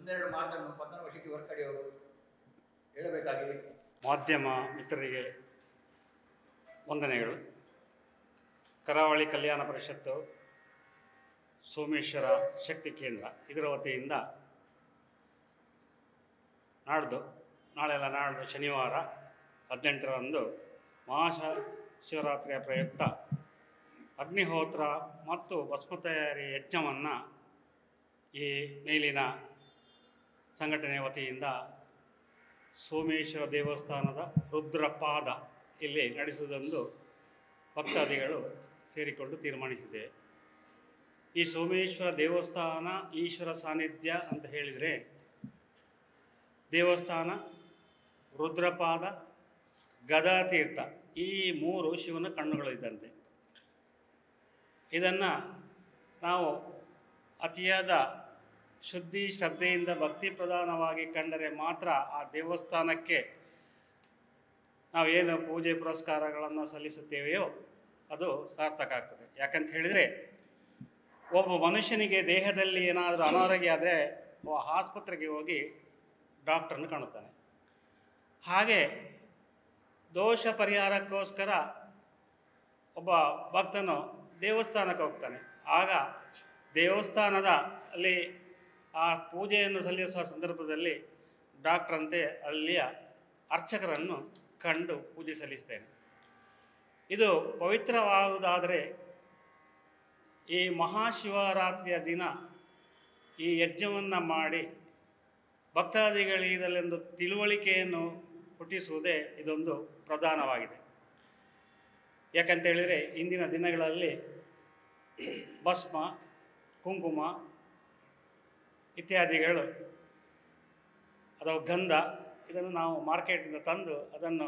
ಒಂದೆರಡು ಮಾತನ್ನು ಪದ್ಮನಾಭ ಶೆಟ್ಟಿ ಹೊರಕಡೆಯವರು ಹೇಳಬೇಕಾಗಿ ಮಾಧ್ಯಮ ಮಿತ್ರರಿಗೆ ವಂದನೆಗಳು ಕರಾವಳಿ ಕಲ್ಯಾಣ ಪರಿಷತ್ತು ಸೋಮೇಶ್ವರ ಶಕ್ತಿ ಕೇಂದ್ರ ಇದರ ವತಿಯಿಂದ ನಾಡ್ದು ನಾಳೆಲ್ಲ ನಾಡ್ದು ಶನಿವಾರ ಹದಿನೆಂಟರಂದು ಮಹಾಶ ಶಿವರಾತ್ರಿಯ ಪ್ರಯುಕ್ತ ಅಗ್ನಿಹೋತ್ರ ಮತ್ತು ಭಸ್ಮ ತಯಾರಿ ಯಜ್ಞವನ್ನು ಈ ಮೇಲಿನ ಸಂಘಟನೆಯ ವತಿಯಿಂದ ಸೋಮೇಶ್ವರ ದೇವಸ್ಥಾನದ ರುದ್ರಪಾದ ಇಲ್ಲಿ ನಡೆಸುವುದೆಂದು ಭಕ್ತಾದಿಗಳು ಸೇರಿಕೊಂಡು ತೀರ್ಮಾನಿಸಿದೆ ಈ ಸೋಮೇಶ್ವರ ದೇವಸ್ಥಾನ ಈಶ್ವರ ಸಾನ್ನಿಧ್ಯ ಅಂತ ಹೇಳಿದರೆ ದೇವಸ್ಥಾನ ರುದ್ರಪಾದ ಗದಾತೀರ್ಥ ಈ ಮೂರು ಶಿವನ ಕಣ್ಣುಗಳಿದ್ದಂತೆ ಇದನ್ನು ನಾವು ಅತಿಯಾದ ಶುದ್ಧಿ ಶ್ರದ್ಧೆಯಿಂದ ಭಕ್ತಿ ಪ್ರಧಾನವಾಗಿ ಕಂಡರೆ ಮಾತ್ರ ಆ ದೇವಸ್ಥಾನಕ್ಕೆ ನಾವೇನು ಪೂಜೆ ಪುರಸ್ಕಾರಗಳನ್ನು ಸಲ್ಲಿಸುತ್ತೇವೆಯೋ ಅದು ಸಾರ್ಥಕ ಆಗ್ತದೆ ಯಾಕಂತ ಹೇಳಿದರೆ ಒಬ್ಬ ಮನುಷ್ಯನಿಗೆ ದೇಹದಲ್ಲಿ ಏನಾದರೂ ಅನಾರೋಗ್ಯ ಆದರೆ ಆಸ್ಪತ್ರೆಗೆ ಹೋಗಿ ಡಾಕ್ಟ್ರನ್ನು ಕಾಣುತ್ತಾನೆ ಹಾಗೆ ದೋಷ ಪರಿಹಾರಕ್ಕೋಸ್ಕರ ಒಬ್ಬ ಭಕ್ತನು ದೇವಸ್ಥಾನಕ್ಕೆ ಹೋಗ್ತಾನೆ ಆಗ ದೇವಸ್ಥಾನದ ಅಲ್ಲಿ ಆ ಪೂಜೆಯನ್ನು ಸಲ್ಲಿಸುವ ಸಂದರ್ಭದಲ್ಲಿ ಡಾಕ್ಟ್ರಂತೆ ಅಲ್ಲಿಯ ಅರ್ಚಕರನ್ನು ಕಂಡು ಪೂಜೆ ಸಲ್ಲಿಸ್ತೇನೆ ಇದು ಪವಿತ್ರವಾಗುವುದಾದರೆ ಈ ಮಹಾಶಿವರಾತ್ರಿಯ ದಿನ ಈ ಯಜ್ಞವನ್ನು ಮಾಡಿ ಭಕ್ತಾದಿಗಳಿದಲೆಂದು ತಿಳುವಳಿಕೆಯನ್ನು ಹುಟ್ಟಿಸುವುದೇ ಇದೊಂದು ಪ್ರಧಾನವಾಗಿದೆ ಯಾಕಂತೇಳಿದರೆ ಇಂದಿನ ದಿನಗಳಲ್ಲಿ ಭಸ್ಮ ಕುಂಕುಮ ಇತ್ಯಾದಿಗಳು ಅಥವಾ ಗಂಧ ಇದನ್ನು ನಾವು ಮಾರ್ಕೆಟಿಂದ ತಂದು ಅದನ್ನು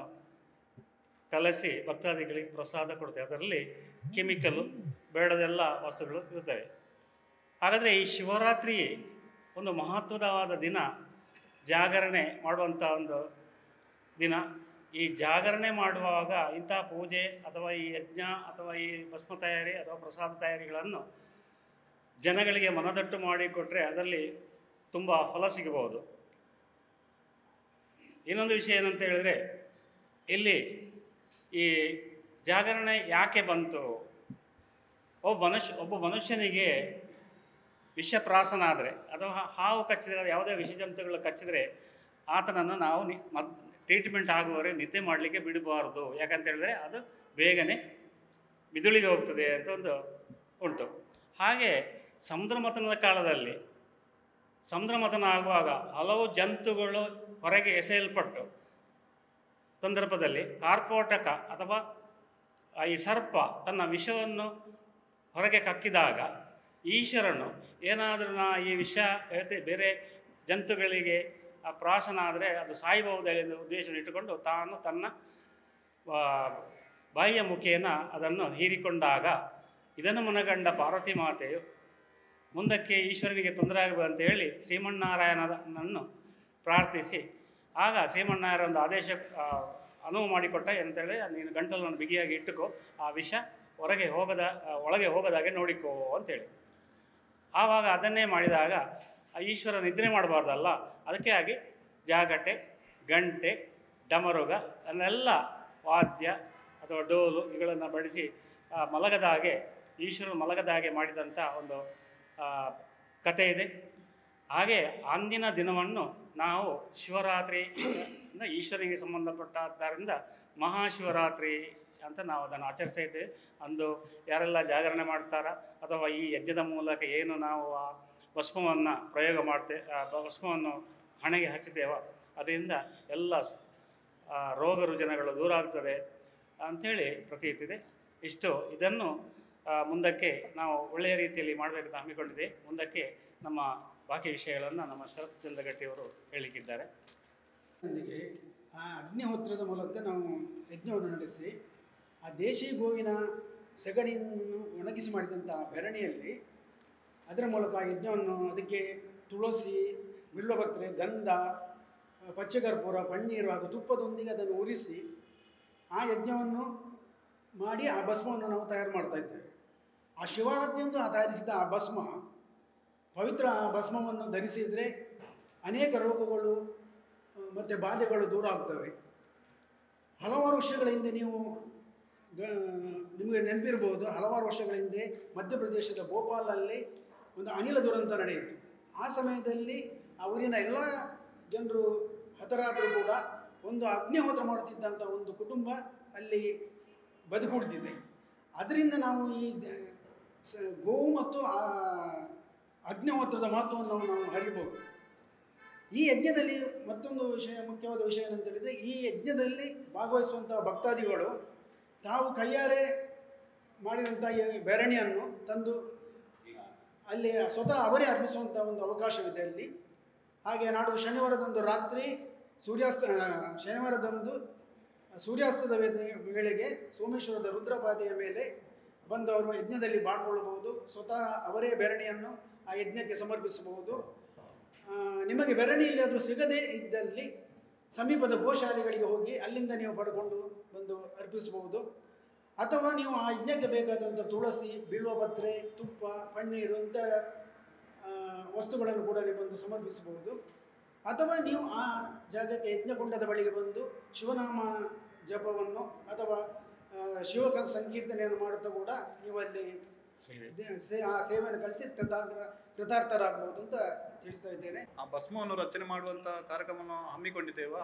ಕಲಸಿ ಭಕ್ತಾದಿಗಳಿಗೆ ಪ್ರಸಾದ ಕೊಡ್ತೇವೆ ಅದರಲ್ಲಿ ಕೆಮಿಕಲ್ಲು ಬೇಡದೆಲ್ಲ ವಸ್ತುಗಳು ಇರ್ತವೆ ಹಾಗಾದರೆ ಈ ಶಿವರಾತ್ರಿ ಒಂದು ಮಹತ್ವದವಾದ ದಿನ ಜಾಗರಣೆ ಮಾಡುವಂಥ ಒಂದು ದಿನ ಈ ಜಾಗರಣೆ ಮಾಡುವಾಗ ಇಂಥ ಪೂಜೆ ಅಥವಾ ಈ ಯಜ್ಞ ಅಥವಾ ಈ ಭಸ್ಮ ತಯಾರಿ ಅಥವಾ ಪ್ರಸಾದ ತಯಾರಿಗಳನ್ನು ಜನಗಳಿಗೆ ಮನದಟ್ಟು ಮಾಡಿಕೊಟ್ರೆ ಅದರಲ್ಲಿ ತುಂಬ ಫಲ ಸಿಗಬಹುದು ಇನ್ನೊಂದು ವಿಷಯ ಏನಂತ ಹೇಳಿದರೆ ಇಲ್ಲಿ ಈ ಜಾಗರಣೆ ಯಾಕೆ ಬಂತು ಒಬ್ಬ ಮನುಷ್ಯ ಒಬ್ಬ ಮನುಷ್ಯನಿಗೆ ವಿಷಪ್ರಾಸನ ಆದರೆ ಅಥವಾ ಹಾವು ಕಚ್ಚಿದರೆ ಯಾವುದೇ ವಿಷಜಂತುಗಳು ಕಚ್ಚಿದರೆ ಆತನನ್ನು ನಾವು ನಿ ಮದ್ ಟ್ರೀಟ್ಮೆಂಟ್ ಆಗುವವರೆಗೆ ನಿದ್ದೆ ಮಾಡಲಿಕ್ಕೆ ಬಿಡಬಾರ್ದು ಯಾಕಂತ ಹೇಳಿದ್ರೆ ಅದು ಬೇಗನೆ ಮಿದುಳಿಗೆ ಹೋಗ್ತದೆ ಅಂತ ಒಂದು ಉಂಟು ಹಾಗೆ ಸಮುದ್ರ ಮಥನದ ಕಾಲದಲ್ಲಿ ಸಮುದ್ರ ಮಥನ ಆಗುವಾಗ ಹಲವು ಜಂತುಗಳು ಹೊರಗೆ ಎಸೆಯಲ್ಪಟ್ಟು ಸಂದರ್ಭದಲ್ಲಿ ಕಾರ್ಕೋಟಕ ಅಥವಾ ಆ ಈ ಸರ್ಪ ತನ್ನ ವಿಷವನ್ನು ಹೊರಗೆ ಕಕ್ಕಿದಾಗ ಈಶ್ವರನು ಏನಾದರೂ ನಾ ಈ ವಿಷ ಹೇಳ್ತೆ ಬೇರೆ ಜಂತುಗಳಿಗೆ ಆ ಪ್ರಾಶನ ಆದರೆ ಅದು ಸಾಯಬಹುದು ಎಂದು ಉದ್ದೇಶವನ್ನು ಇಟ್ಟುಕೊಂಡು ತಾನು ತನ್ನ ಆ, ಬಾಯಿಯ ಮುಖೇನ ಅದನ್ನು ಹೀರಿಕೊಂಡಾಗ ಇದನ್ನು ಮನಗಂಡ ಪಾರ್ವತಿ ಮಾತೆಯು ಮುಂದಕ್ಕೆ ಈಶ್ವರನಿಗೆ ತೊಂದರೆ ಆಗಬೇಕು ಅಂತ ಹೇಳಿ ಶ್ರೀಮನ್ನಾರಾಯಣನನ್ನು ಪ್ರಾರ್ಥಿಸಿ ಆಗ ಶ್ರೀಮನ್ನಾರಾಯಣ ಒಂದು ಆದೇಶ ಆ, ಅನುವು ಮಾಡಿಕೊಟ್ಟ ಎಂತೇಳಿ ನೀನು ಗಂಟಲನ್ನು ಬಿಗಿಯಾಗಿ ಇಟ್ಟುಕೋ ಆ ವಿಷ ಹೊರಗೆ ಹೋಗದ ಆ, ಒಳಗೆ ಹೋಗದಾಗೆ ನೋಡಿಕೋ ಅಂತೇಳಿ ಆವಾಗ ಅದನ್ನೇ ಮಾಡಿದಾಗ ಆ ಈಶ್ವರ ನಿದ್ರೆ ಮಾಡಬಾರ್ದಲ್ಲ ಅದಕ್ಕೆ ಆಗಿ ಜಾಗಟೆ ಗಂಟೆ ಡಮರುಗ ಅದನ್ನೆಲ್ಲ ವಾದ್ಯ ಅಥವಾ ಡೋಲು ಇವುಗಳನ್ನು ಬಳಸಿ ಆ, ಮಲಗದ ಹಾಗೆ ಈಶ್ವರನು ಮಲಗದ ಹಾಗೆ ಮಾಡಿದಂಥ ಒಂದು ಆ, ಕಥೆ ಇದೆ ಹಾಗೆ ಅಂದಿನ ದಿನವನ್ನು ನಾವು ಶಿವರಾತ್ರಿ ಇಂದ ಈಶ್ವರಿಗೆ ಸಂಬಂಧಪಟ್ಟಾದ್ದರಿಂದ ಮಹಾಶಿವರಾತ್ರಿ ಅಂತ ನಾವು ಅದನ್ನು ಆಚರಿಸ್ತಾ ಇದ್ದೇವೆ ಅಂದು ಯಾರೆಲ್ಲ ಜಾಗರಣೆ ಮಾಡ್ತಾರ ಅಥವಾ ಈ ಯಜ್ಞದ ಮೂಲಕ ಏನು ನಾವು ಆ ಭಸ್ಮವನ್ನು ಪ್ರಯೋಗ ಮಾಡ್ತೇ ಆ ಭಸ್ಮವನ್ನು ಹಣೆಗೆ ಹಚ್ಚಿದ್ದೇವೋ ಅದರಿಂದ ಎಲ್ಲ ಆ, ರೋಗ ರುಜಿನಗಳು ದೂರ ಆಗ್ತದೆ ಅಂಥೇಳಿ ಪ್ರತೀತಿದೆ ಇಷ್ಟು ಇದನ್ನು ಆ, ಮುಂದಕ್ಕೆ ನಾವು ಒಳ್ಳೆಯ ರೀತಿಯಲ್ಲಿ ಮಾಡಬೇಕಂತ ಹಮ್ಮಿಕೊಂಡಿದೆ ಮುಂದಕ್ಕೆ ನಮ್ಮ ಬಾಕಿ ವಿಷಯಗಳನ್ನು ನಮ್ಮ ಶರತ್ ಚಂದ್ರಗಟ್ಟಿಯವರು ಹೇಳಿಕ್ಕಿದ್ದಾರೆ ನೊಂದಿಗೆ ಆ ಅಗ್ನಿಹೋತ್ರದ ಮೂಲಕ ನಾವು ಯಜ್ಞವನ್ನು ನಡೆಸಿ ಆ ದೇಶಿ ಗೋವಿನ ಸೆಗಣಿಯನ್ನು ಒಣಗಿಸಿ ಮಾಡಿದಂಥ ಬೆರಣಿಯಲ್ಲಿ ಅದರ ಮೂಲಕ ಆ ಯಜ್ಞವನ್ನು ಅದಕ್ಕೆ ತುಳಸಿ ಬಿಲ್ವಪತ್ರೆ ಗಂಧ ಆ, ಪಚ್ಚಕರ್ಪೂರ ಪನ್ನೀರು ಹಾಗೂ ತುಪ್ಪದೊಂದಿಗೆ ಅದನ್ನು ಉರಿಸಿ ಆ ಯಜ್ಞವನ್ನು ಮಾಡಿ ಆ ಭಸ್ಮವನ್ನು ನಾವು ತಯಾರು ಮಾಡ್ತಾ ಇದ್ದೇವೆ ಆ ಶಿವರಾತ್ರಿಯಂದು ಆ ತಯಾರಿಸಿದ ಆ ಭಸ್ಮ ಪವಿತ್ರ ಆ ಭಸ್ಮವನ್ನು ಧರಿಸಿದರೆ ಅನೇಕ ರೋಗಗಳು ಮತ್ತು ಬಾಧೆಗಳು ದೂರ ಆಗ್ತವೆ ಹಲವಾರು ವರ್ಷಗಳ ಹಿಂದೆ ನೀವು ಗ- ನಿಮಗೆ ನೆನಪಿರ್ಬೋದು ಹಲವಾರು ವರ್ಷಗಳ ಹಿಂದೆ ಮಧ್ಯಪ್ರದೇಶದ ಭೋಪಾಲಲ್ಲಿ ಒಂದು ಅನಿಲ ದುರಂತ ನಡೆಯಿತು ಆ ಸಮಯದಲ್ಲಿ ಆ ಊರಿನ ಎಲ್ಲ ಜನರು ಹತರಾದರೂ ಕೂಡ ಒಂದು ಅಗ್ನಿಹೋತ್ರ ಮಾಡುತ್ತಿದ್ದಂಥ ಒಂದು ಕುಟುಂಬ ಅಲ್ಲಿ ಬದುಕುಳಿದಿದೆ ಅದರಿಂದ ನಾವು ಈ ದ- ಸ- ಗೋವು ಮತ್ತು ಆ ಅಗ್ನಿಹೋತ್ರದ ಮಹತ್ವವನ್ನು ನಾವು ಅರಿಬೋದು ಈ ಯಜ್ಞದಲ್ಲಿ ಮತ್ತೊಂದು ವಿಷಯ ಮುಖ್ಯವಾದ ವಿಷಯ ಏನಂತ ಹೇಳಿದರೆ ಈ ಯಜ್ಞದಲ್ಲಿ ಭಾಗವಹಿಸುವಂತಹ ಭಕ್ತಾದಿಗಳು ತಾವು ಕೈಯಾರೆ ಮಾಡಿದಂಥ ಈ ಬೆರಣಿಯನ್ನು ತಂದು ಅಲ್ಲಿ ಸ್ವತಃ ಅವರೇ ಅರ್ಪಿಸುವಂಥ ಒಂದು ಅವಕಾಶವಿದೆ ಅಲ್ಲಿ ಹಾಗೆ ನಾಡು ಶನಿವಾರದಂದು ರಾತ್ರಿ ಸೂರ್ಯಾಸ್ತ ಶನಿವಾರದಂದು ಸೂರ್ಯಾಸ್ತದ ವೇಳೆ- ವೇಳೆಗೆ ಸೋಮೇಶ್ವರದ ರುದ್ರಪಾದೆಯ ಮೇಲೆ ಬಂದು ಅವರು ಯಜ್ಞದಲ್ಲಿ ಪಾಲ್ಗೊಳ್ಳಬಹುದು ಸ್ವತಃ ಅವರೇ ಬೆರಣಿಯನ್ನು ಆ ಯಜ್ಞಕ್ಕೆ ಸಮರ್ಪಿಸಬಹುದು ಆ, ನಿಮಗೆ ಬೆರಣಿ ಇಲ್ಲಾದರೂ ಸಿಗದೇ ಇದ್ದಲ್ಲಿ ಸಮೀಪದ ಗೋಶಾಲೆಗಳಿಗೆ ಹೋಗಿ ಅಲ್ಲಿಂದ ನೀವು ಪಡ್ಕೊಂಡು ಬಂದು ಅರ್ಪಿಸಬಹುದು ಅಥವಾ ನೀವು ಆ ಯಜ್ಞಕ್ಕೆ ಬೇಕಾದಂಥ ತುಳಸಿ ಬಿಲ್ವಪತ್ರೆ ತುಪ್ಪ ಪನ್ನೀರು ಇಂಥ ಆ, ವಸ್ತುಗಳನ್ನು ಕೂಡ ನೀವು ಬಂದು ಸಮರ್ಪಿಸಬಹುದು ಅಥವಾ ನೀವು ಆ ಜಾಗಕ್ಕೆ ಯಜ್ಞಕುಂಡದ ಬಳಿಗೆ ಬಂದು ಶಿವನಾಮ ಜಪವನ್ನು ಅಥವಾ ಆ, ಶಿವಕ ಸಂಕೀರ್ತನೆಯನ್ನು ಮಾಡುತ್ತಾ ಕೂಡ ನೀವು ಅಲ್ಲಿ ದೇ- ಸೇ ಆ ಸೇವೆಯನ್ನು ಕಲಿಸಿ ಕೃತಾರ್ಥ ಕೃತಾರ್ಥರಾಗ್ಬೋದು ಅಂತ ತಿಳಿಸ್ತಾ ಇದ್ದೇನೆ ಆ ಭಸ್ಮವನ್ನು ರಚನೆ ಮಾಡುವಂಥ ಕಾರ್ಯಕ್ರಮವನ್ನು ಹಮ್ಮಿಕೊಂಡಿದ್ದೇವಾ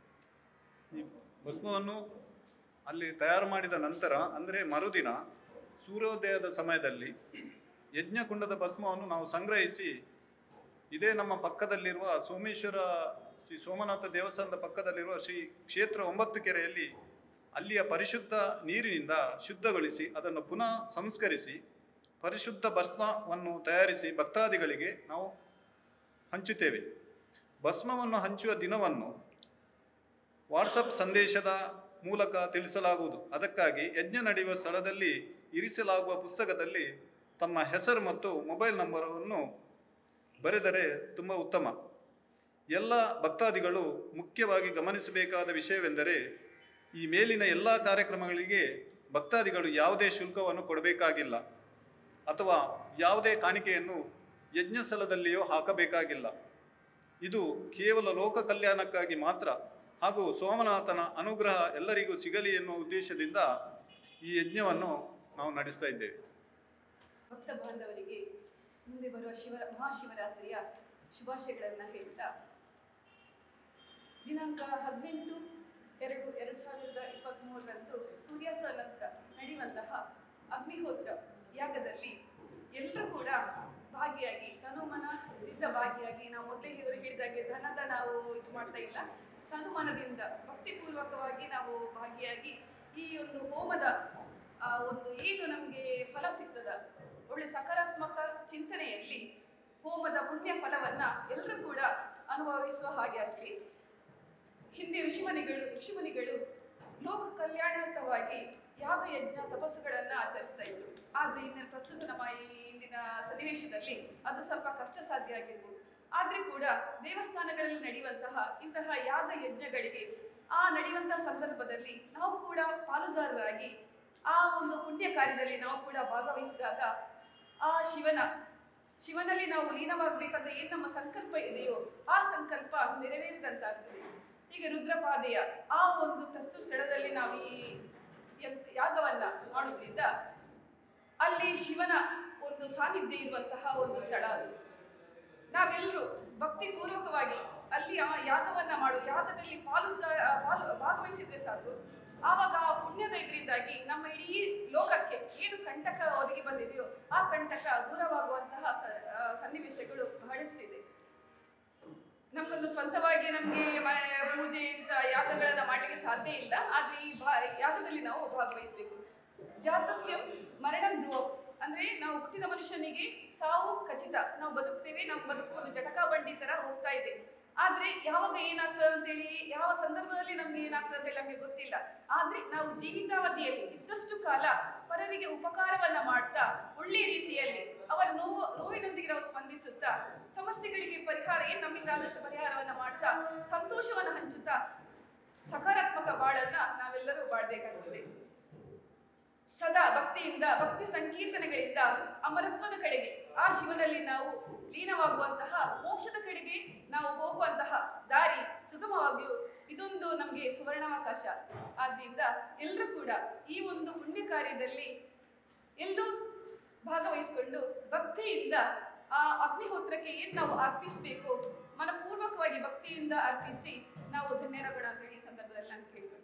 ಈ ಭಸ್ಮವನ್ನು ಅಲ್ಲಿ ತಯಾರು ಮಾಡಿದ ನಂತರ ಅಂದರೆ ಮರುದಿನ ಸೂರ್ಯೋದಯದ ಸಮಯದಲ್ಲಿ ಯಜ್ಞಕುಂಡದ ಭಸ್ಮವನ್ನು ನಾವು ಸಂಗ್ರಹಿಸಿ ಇದೇ ನಮ್ಮ ಪಕ್ಕದಲ್ಲಿರುವ ಸೋಮೇಶ್ವರ ಶ್ರೀ ಸೋಮನಾಥ ದೇವಸ್ಥಾನದ ಪಕ್ಕದಲ್ಲಿರುವ ಶ್ರೀ ಕ್ಷೇತ್ರ ಒಂಬತ್ತು ಕೆರೆಯಲ್ಲಿ ಅಲ್ಲಿಯ ಪರಿಶುದ್ಧ ನೀರಿನಿಂದ ಶುದ್ಧಗೊಳಿಸಿ ಅದನ್ನು ಪುನಃ ಸಂಸ್ಕರಿಸಿ ಪರಿಶುದ್ಧ ಭಸ್ಮವನ್ನು ತಯಾರಿಸಿ ಭಕ್ತಾದಿಗಳಿಗೆ ನಾವು ಹಂಚುತ್ತೇವೆ ಭಸ್ಮವನ್ನು ಹಂಚುವ ದಿನವನ್ನು ವಾಟ್ಸಪ್ ಸಂದೇಶದ ಮೂಲಕ ತಿಳಿಸಲಾಗುವುದು ಅದಕ್ಕಾಗಿ ಯಜ್ಞ ನಡೆಯುವ ಸ್ಥಳದಲ್ಲಿ ಇರಿಸಲಾಗುವ ಪುಸ್ತಕದಲ್ಲಿ ತಮ್ಮ ಹೆಸರು ಮತ್ತು ಮೊಬೈಲ್ ನಂಬರನ್ನು ಬರೆದರೆ ತುಂಬ ಉತ್ತಮ ಎಲ್ಲ ಭಕ್ತಾದಿಗಳು ಮುಖ್ಯವಾಗಿ ಗಮನಿಸಬೇಕಾದ ವಿಷಯವೆಂದರೆ ಈ ಮೇಲಿನ ಎಲ್ಲ ಕಾರ್ಯಕ್ರಮಗಳಿಗೆ ಭಕ್ತಾದಿಗಳು ಯಾವುದೇ ಶುಲ್ಕವನ್ನು ಕೊಡಬೇಕಾಗಿಲ್ಲ ಅಥವಾ ಯಾವುದೇ ಕಾಣಿಕೆಯನ್ನು ಯಜ್ಞ ಸ್ಥಳದಲ್ಲಿಯೂ ಹಾಕಬೇಕಾಗಿಲ್ಲ ಇದು ಕೇವಲ ಲೋಕ ಕಲ್ಯಾಣಕ್ಕಾಗಿ ಮಾತ್ರ ಹಾಗೂ ಸೋಮನಾಥನ ಅನುಗ್ರಹ ಎಲ್ಲರಿಗೂ ಸಿಗಲಿ ಎನ್ನುವ ಉದ್ದೇಶದಿಂದ ಈ ಯಜ್ಞವನ್ನು ನಾವು ನಡೆಸ್ತಾ ಇದ್ದೇವೆ ಭಕ್ತ ಬಾಂಧವರಿಗೆ ಮುಂದೆ ಬರುವ ಶಿವ ಮಹಾಶಿವರಾತ್ರಿಯ ಶುಭಾಶಯಗಳನ್ನು ಹೇಳ್ತಾ ದಿನಾಂಕ ಹದಿನೆಂಟು ಎರಡು ಎರಡು ಸಾವಿರದ ಇಪ್ಪತ್ತ್ಮೂರರಂದು ಸೂರ್ಯಾಸ್ತ ನಂತರ ನಡೆಯುವಂತಹ ಅಗ್ನಿಹೋತ್ರ ಯಾಗದಲ್ಲಿ ಎಲ್ಲರೂ ಕೂಡ ಭಾಗಿಯಾಗಿ ತನುಮನದಿಂದ ಭಾಗಿಯಾಗಿ ನಾವು ಮೊದಲೇ ಇವರು ಹೇಳಿದಾಗೆ ಧನದ ನಾವು ಇದು ಮಾಡ್ತಾ ಇಲ್ಲ ತನುಮನದಿಂದ ಭಕ್ತಿಪೂರ್ವಕವಾಗಿ ನಾವು ಭಾಗಿಯಾಗಿ ಈ ಒಂದು ಹೋಮದ ಆ ಒಂದು ಏನು ನಮಗೆ ಫಲ ಸಿಗ್ತದ ಒಳ್ಳೆ ಸಕಾರಾತ್ಮಕ ಚಿಂತನೆಯಲ್ಲಿ ಹೋಮದ ಪುಣ್ಯ ಫಲವನ್ನ ಎಲ್ಲರೂ ಕೂಡ ಅನುಭವಿಸುವ ಹಾಗೆ ಆಗಲಿ ಹಿಂದೆ ಋಷಿಮುನಿಗಳು ಋಷಿಮುನಿಗಳು ಲೋಕ ಕಲ್ಯಾಣಾರ್ಥವಾಗಿ ಯಾಗ ಯಜ್ಞ ತಪಸ್ಸುಗಳನ್ನ ಆಚರಿಸ್ತಾ ಇದ್ರು ಆದ್ರೆ ಇನ್ನು ಪ್ರಸ್ತುತ ನಮ್ಮ ಈ ಇಂದಿನ ಸನ್ನಿವೇಶದಲ್ಲಿ ಅದು ಸ್ವಲ್ಪ ಕಷ್ಟ ಸಾಧ್ಯ ಆಗಿರ್ಬೋದು ಆದ್ರೆ ಕೂಡ ದೇವಸ್ಥಾನಗಳಲ್ಲಿ ನಡೆಯುವಂತಹ ಇಂತಹ ಯಾಗ ಯಜ್ಞಗಳಿಗೆ ಆ ನಡೆಯುವಂತಹ ಸಂದರ್ಭದಲ್ಲಿ ನಾವು ಕೂಡ ಪಾಲುದಾರರಾಗಿ ಆ ಒಂದು ಪುಣ್ಯ ಕಾರ್ಯದಲ್ಲಿ ನಾವು ಕೂಡ ಭಾಗವಹಿಸಿದಾಗ ಆ ಶಿವನ ಶಿವನಲ್ಲಿ ನಾವು ಲೀನವಾಗಬೇಕಂತ ಏನು ನಮ್ಮ ಸಂಕಲ್ಪ ಇದೆಯೋ ಆ ಸಂಕಲ್ಪ ನೆರವೇರಿದಂತಾಗ್ತದೆ ಈಗ ರುದ್ರಪಾದೆಯ ಆ ಒಂದು ಪ್ರಸ್ತುತ ಸ್ಥಳದಲ್ಲಿ ನಾವು ಈ ಯಗ್- ಯಾಗವನ್ನ ಮಾಡೋದ್ರಿಂದ ಅಲ್ಲಿ ಶಿವನ ಒಂದು ಸಾನ್ನಿಧ್ಯ ಇರುವಂತಹ ಒಂದು ಸ್ಥಳ ಅದು ನಾವೆಲ್ಲರೂ ಭಕ್ತಿ ಪೂರ್ವಕವಾಗಿ ಅಲ್ಲಿ ಆ ಯಾಗವನ್ನ ಮಾಡು ಯಾಗದಲ್ಲಿ ಪಾಲು ಪಾಲು ಭಾಗವಹಿಸಿದ್ರೆ ಸಾಕು ಆವಾಗ ಆ ಪುಣ್ಯದ ಇದರಿಂದಾಗಿ ನಮ್ಮ ಇಡೀ ಲೋಕಕ್ಕೆ ಏನು ಕಂಟಕ ಒದಗಿ ಬಂದಿದೆಯೋ ಆ ಕಂಟಕ ದೂರವಾಗುವಂತಹ ಸ- ಆ, ಸನ್ನಿವೇಶಗಳು ಬಹಳಷ್ಟಿದೆ ನಮ್ಗೊಂದು ಸ್ವಂತವಾಗಿ ನಮಗೆ ಪೂಜೆ ಇಂಥ ಯಾಗಗಳನ್ನ ಮಾಡ್ಲಿಕ್ಕೆ ಸಾಧ್ಯ ಇಲ್ಲ ಆದ್ರೆ ಈ ಭಾ ಯಾಗದಲ್ಲಿ ನಾವು ಭಾಗವಹಿಸಬೇಕು ಜಾತಸ್ಯಂ ಮರಣಂ ಧ್ರುವಂ ಅಂದ್ರೆ ನಾವು ಹುಟ್ಟಿದ ಮನುಷ್ಯನಿಗೆ ಸಾವು ಖಚಿತ ನಾವು ಬದುಕ್ತೇವೆ ನಮ್ಮ ಬದುಕು ಒಂದು ಜಟಕಾ ಬಂಡಿ ತರ ಹೋಗ್ತಾ ಇದೆ ಆದ್ರೆ ಯಾವಾಗ ಏನಾಗ್ತದೆ ಅಂತೇಳಿ ಯಾವ ಸಂದರ್ಭದಲ್ಲಿ ನಮ್ಗೆ ಏನಾಗ್ತದೆ ಅಂತೇಳಿ ನಮ್ಗೆ ಗೊತ್ತಿಲ್ಲ ಆದ್ರೆ ನಾವು ಜೀವಿತಾವಧಿಯಲ್ಲಿ ಇದ್ದಷ್ಟು ಕಾಲ ಪರರಿಗೆ ಉಪಕಾರವನ್ನ ಮಾಡ್ತಾ ಒಳ್ಳೆಯ ರೀತಿಯಲ್ಲಿ ಅವರ ನೋವು ನೋವಿನೊಂದಿಗೆ ನಾವು ಸ್ಪಂದಿಸುತ್ತಾ ಸಮಸ್ಯೆಗಳಿಗೆ ಪರಿಹಾರ ಏನ್ ನಮ್ಮಿಂದ ಆದಷ್ಟು ಪರಿಹಾರವನ್ನ ಮಾಡ್ತಾ ಸಂತೋಷವನ್ನ ಹಂಚುತ್ತಾ ಸಕಾರಾತ್ಮಕ ಬಾಳನ್ನ ನಾವೆಲ್ಲರೂ ಬಾಳ್ಬೇಕಾಗ್ತದೆ ಸದಾ ಭಕ್ತಿಯಿಂದ ಭಕ್ತಿ ಸಂಕೀರ್ತನೆಗಳಿಂದ ಅಮರತ್ವದ ಕಡೆಗೆ ಆ ಶಿವನಲ್ಲಿ ನಾವು ಲೀನವಾಗುವಂತಹ ಮೋಕ್ಷದ ಕಡೆಗೆ ನಾವು ಹೋಗುವಂತಹ ದಾರಿ ಸುಗಮವಾಗಲು ಇದೊಂದು ನಮಗೆ ಸುವರ್ಣಾವಕಾಶ ಆದ್ರಿಂದ ಎಲ್ಲರೂ ಕೂಡ ಈ ಒಂದು ಪುಣ್ಯ ಕಾರ್ಯದಲ್ಲಿ ಎಲ್ಲೂ ಭಾಗವಹಿಸಿಕೊಂಡು ಭಕ್ತಿಯಿಂದ ಆ ಅಗ್ನಿಹೋತ್ರಕ್ಕೆ ಏನ್ ನಾವು ಅರ್ಪಿಸಬೇಕು ಮನಪೂರ್ವಕವಾಗಿ ಭಕ್ತಿಯಿಂದ ಅರ್ಪಿಸಿ ನಾವು ಧನ್ಯರಾಗೋಣ ಅಂತ ಹೇಳಿ ಈ ಸಂದರ್ಭದಲ್ಲಿ ನಾನು ಕೇಳ್ತೀನಿ